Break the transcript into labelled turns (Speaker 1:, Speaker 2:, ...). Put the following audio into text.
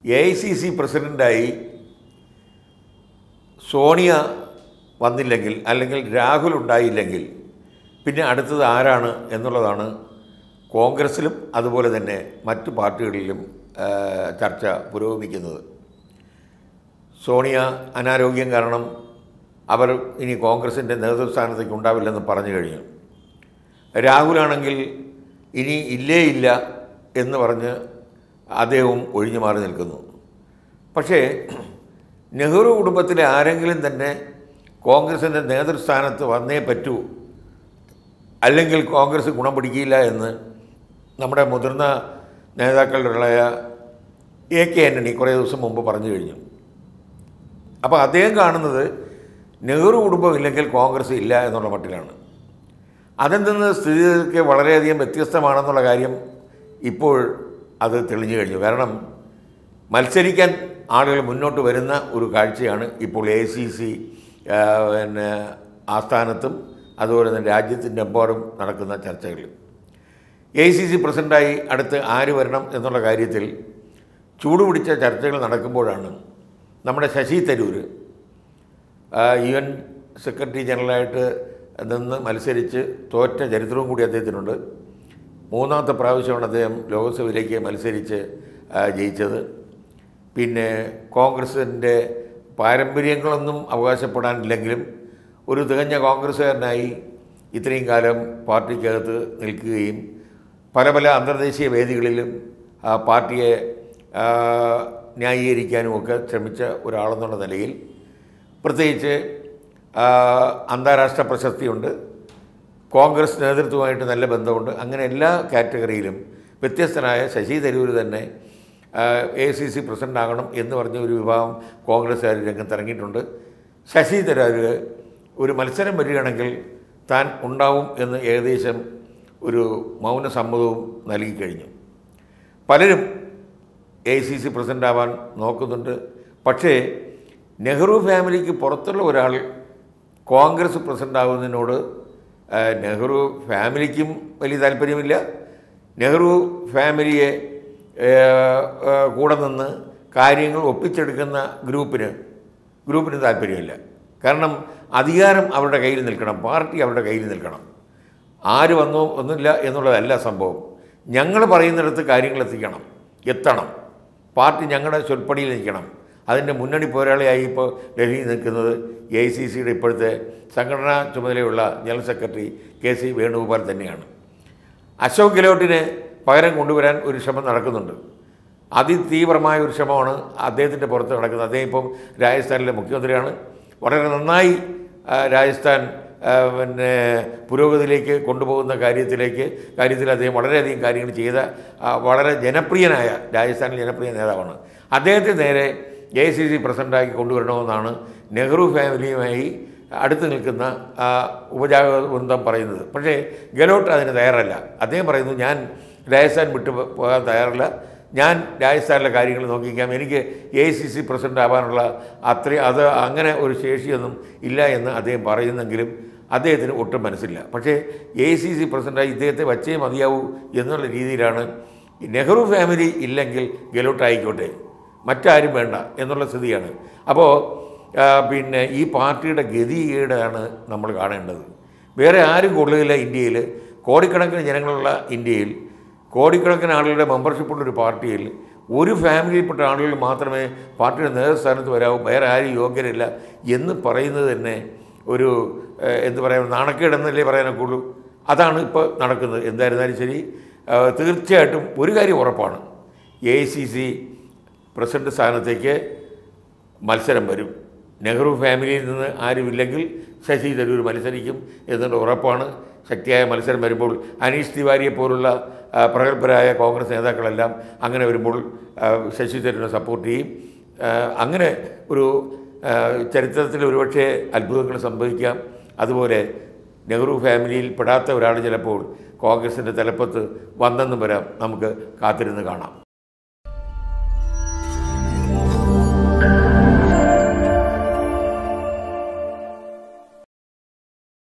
Speaker 1: A I C C പ്രസിഡൻ്റായി സോണിയ വന്നില്ലെങ്കിൽ അല്ലെങ്കിൽ രാഹുൽ ഉണ്ടായില്ലെങ്കിൽ പിന്നെ അടുത്തത് ആരാണ് എന്നുള്ളതാണ് കോൺഗ്രസ്സിലും അതുപോലെ തന്നെ മറ്റു പാർട്ടികളിലും ആ, ചർച്ച പുരോഗമിക്കുന്നത് സോണിയ അനാരോഗ്യം കാരണം അവർ ഇനി കോൺഗ്രസിൻ്റെ നേതൃസ്ഥാനത്തേക്ക് ഉണ്ടാവില്ലെന്ന് പറഞ്ഞു കഴിഞ്ഞു രാഹുലാണെങ്കിൽ ഇനി ഇല്ലേ ഇല്ല എന്ന് പറഞ്ഞ് അദ്ദേഹവും ഒഴിഞ്ഞു മാറി നിൽക്കുന്നു പക്ഷേ നെഹ്റു കുടുംബത്തിലെ ആരെങ്കിലും തന്നെ കോൺഗ്രസിൻ്റെ നേതൃസ്ഥാനത്ത് വന്നേ പറ്റൂ അല്ലെങ്കിൽ കോൺഗ്രസ് ഗുണം പിടിക്കില്ല എന്ന് നമ്മുടെ മുതിർന്ന നേതാക്കളുടെയായ എ കെ ആൻ്റണി കുറേ ദിവസം മുമ്പ് പറഞ്ഞു കഴിഞ്ഞു അപ്പോൾ അദ്ദേഹം കാണുന്നത് നെഹ്റു കുടുംബം ഇല്ലെങ്കിൽ കോൺഗ്രസ് ഇല്ല എന്നുള്ള മട്ടിലാണ് അതെന്തെന്ന് സ്ഥിതിയൊക്കെ വളരെയധികം വ്യത്യസ്തമാണെന്നുള്ള കാര്യം ഇപ്പോൾ അത് തെളിഞ്ഞു കഴിഞ്ഞു കാരണം മത്സരിക്കാൻ ആളുകൾ മുന്നോട്ട് വരുന്ന ഒരു കാഴ്ചയാണ് ഇപ്പോൾ എ സി സി പിന്നെ ആസ്ഥാനത്തും അതുപോലെ തന്നെ രാജ്യത്തിൻ്റെ എമ്പാടും നടക്കുന്ന ചർച്ചകൾ എ സി സി പ്രസിഡൻ്റായി അടുത്ത് ആര് വരണം എന്നുള്ള കാര്യത്തിൽ ചൂടുപിടിച്ച ചർച്ചകൾ നടക്കുമ്പോഴാണ് നമ്മുടെ Shashi Tharoor U N secretary ജനറലായിട്ട് നിന്ന് മത്സരിച്ച് തോറ്റ ചരിത്രവും കൂടി അദ്ദേഹത്തിനുണ്ട് മൂന്നാമത്തെ പ്രാവശ്യമാണ് അദ്ദേഹം ലോക്സഭയിലേക്ക് മത്സരിച്ച് ആ, ജയിച്ചത് പിന്നെ കോൺഗ്രസിൻ്റെ പാരമ്പര്യങ്ങളൊന്നും അവകാശപ്പെടാനില്ലെങ്കിലും ഒരു തികഞ്ഞ കോൺഗ്രസ്സുകാരനായി ഇത്രയും കാലം പാർട്ടിക്കകത്ത് നിൽക്കുകയും പല പല അന്തർദേശീയ വേദികളിലും ആ പാർട്ടിയെ ആ, ന്യായീകരിക്കാനുമൊക്കെ ശ്രമിച്ച ഒരാളെന്നുള്ള നിലയിൽ പ്രത്യേകിച്ച് ആ, അന്താരാഷ്ട്ര പ്രശസ്തിയുണ്ട് കോൺഗ്രസ് നേതൃത്വമായിട്ട് നല്ല ബന്ധമുണ്ട് അങ്ങനെ എല്ലാ കാറ്റഗറിയിലും വ്യത്യസ്തനായ ശശി തരൂർ തന്നെ എ സി സി പ്രസിഡൻ്റ് ആകണം എന്ന് പറഞ്ഞ ഒരു വിഭാഗം കോൺഗ്രസ്സുകാർ രംഗത്തിറങ്ങിയിട്ടുണ്ട് ശശി തരൂർ ഒരു മത്സരം വരികയാണെങ്കിൽ താൻ ഉണ്ടാവും എന്ന് ഏകദേശം ഒരു മൗനസമ്മതവും നൽകിക്കഴിഞ്ഞു പലരും എ സി സി പ്രസിഡൻ്റ് ആവാൻ നോക്കുന്നുണ്ട് പക്ഷേ നെഹ്റു ഫാമിലിക്ക് പുറത്തുള്ള ഒരാൾ കോൺഗ്രസ് പ്രസിഡൻ്റ് ആവുന്നതിനോട് ആ, നെഹ്റു ഫാമിലിക്കും വലിയ താല്പര്യമില്ല നെഹ്റു ഫാമിലിയെ ഏ, ഏ, കൂടെ നിന്ന് കാര്യങ്ങൾ ഒപ്പിച്ചെടുക്കുന്ന ഗ്രൂപ്പിന് ഗ്രൂപ്പിന് താല്പര്യമില്ല കാരണം അധികാരം അവരുടെ കയ്യിൽ നിൽക്കണം പാർട്ടി അവരുടെ കയ്യിൽ നിൽക്കണം ആര് വന്നോ ഒന്നുമില്ല എന്നുള്ളതല്ല സംഭവം ഞങ്ങൾ പറയുന്നിടത്ത് കാര്യങ്ങൾ എത്തിക്കണം എത്തണം പാർട്ടി ഞങ്ങളുടെ ചൊൽപ്പടിയിൽ നിൽക്കണം അതിൻ്റെ മുന്നണി പോരാളിയായി ഇപ്പോൾ ഡൽഹിയിൽ നിൽക്കുന്നത് എ ഐ സി സിയുടെ ഇപ്പോഴത്തെ സംഘടനാ ചുമതലയുള്ള general secretary K C Venugopal തന്നെയാണ് അശോക് ഗെഹ്ലോട്ടിനെ പകരം കൊണ്ടുവരാൻ ഒരു ശ്രമം നടക്കുന്നുണ്ട് അതിതീവ്രമായ ഒരു ശ്രമമാണ് അദ്ദേഹത്തിൻ്റെ പുറത്ത് നടക്കുന്നത് അദ്ദേഹം ഇപ്പം രാജസ്ഥാനിലെ മുഖ്യമന്ത്രിയാണ് വളരെ നന്നായി ആ, രാജസ്ഥാൻ ആ, പിന്നെ പുരോഗതിയിലേക്ക് കൊണ്ടുപോകുന്ന കാര്യത്തിലേക്ക് കാര്യത്തിൽ അദ്ദേഹം വളരെയധികം കാര്യങ്ങൾ ചെയ്ത ആ, വളരെ ജനപ്രിയനായ രാജസ്ഥാനിൽ ജനപ്രിയ നേതാവാണ് അദ്ദേഹത്തെ നേരെ എ സി സി പ്രസിഡൻ്റാക്കി കൊണ്ടുവരണമെന്നാണ് നെഹ്റു ഫാമിലിയുമായി അടുത്ത് നിൽക്കുന്ന ആ, ഉപജാപ വൃന്ദം പറയുന്നത് പക്ഷേ ഗെലോട്ട് അതിന് തയ്യാറല്ല അദ്ദേഹം പറയുന്നു ഞാൻ രാജസ്ഥാൻ വിട്ടു പോ- പോകാൻ തയ്യാറല്ല ഞാൻ രാജസ്ഥാനിലെ കാര്യങ്ങൾ നോക്കിക്കാം എനിക്ക് എ സി സി പ്രസിഡൻ്റ് ആവാനുള്ള അത്രയും അത് അങ്ങനെ ഒരു ശേഷിയൊന്നും ഇല്ല എന്ന് അദ്ദേഹം പറയുന്നെങ്കിലും അദ്ദേഹത്തിന് ഒട്ടും മനസ്സില്ല പക്ഷേ എ സി സി പ്രസിഡൻ്റായി ഇദ്ദേഹത്തെ വച്ചേ മതിയാവൂ എന്നുള്ള രീതിയിലാണ് ഈ നെഹ്റു ഫാമിലി ഇല്ലെങ്കിൽ ഗെലോട്ട് ആയിക്കോട്ടെ മറ്റാരും വേണ്ട എന്നുള്ള സ്ഥിതിയാണ് അപ്പോൾ ആ, പിന്നെ ഈ പാർട്ടിയുടെ ഗതികേടാണ് നമ്മൾ കാണേണ്ടത് വേറെ ആരും കൊള്ളുകയില്ല ഇന്ത്യയിൽ കോടിക്കണക്കിന് ജനങ്ങളുള്ള ഇന്ത്യയിൽ കോടിക്കണക്കിന് ആളുകളുടെ മെമ്പർഷിപ്പുള്ള ഒരു പാർട്ടിയിൽ ഒരു ഫാമിലിയിൽപ്പെട്ട ആളുകൾ മാത്രമേ പാർട്ടിയുടെ നേതൃസ്ഥാനത്ത് വരാവൂ വേറെ ആരും യോഗ്യരില്ല എന്ന് പറയുന്നത് തന്നെ ഒരു ഏഹ്, എന്ത് പറയാം നാണക്കേടെന്നല്ലേ പറയാനൊക്കെ ഉള്ളൂ അതാണ് ഇപ്പോൾ നടക്കുന്നത് എന്തായിരുന്നാലും ശരി ആ, തീർച്ചയായിട്ടും ഒരു കാര്യം ഉറപ്പാണ് A I C C president സ്ഥാനത്തേക്ക് മത്സരം വരും നെഹ്റു ഫാമിലിയിൽ നിന്ന് ആരുമില്ലെങ്കിൽ ശശി തരൂർ മത്സരിക്കും എന്നുള്ള ഉറപ്പാണ് ശക്തിയായ മത്സരം വരുമ്പോൾ അനീഷ് തിവാരിയെ പോലുള്ള ആ, പ്രഗത്ഭരായ കോൺഗ്രസ് നേതാക്കളെല്ലാം അങ്ങനെ വരുമ്പോൾ ആ, ശശി തരൂരിനെ സപ്പോർട്ട് ചെയ്യും ആ, അങ്ങനെ ഒരു ആ, ചരിത്രത്തിൽ ഒരുപക്ഷെ അത്ഭുതങ്ങൾ സംഭവിക്കാം അതുപോലെ നെഹ്റു ഫാമിലിയിൽ പെടാത്ത ഒരാൾ ചിലപ്പോൾ കോൺഗ്രസിൻ്റെ തലപ്പത്ത് വന്നെന്നും വരാം നമുക്ക് കാത്തിരുന്ന് കാണാം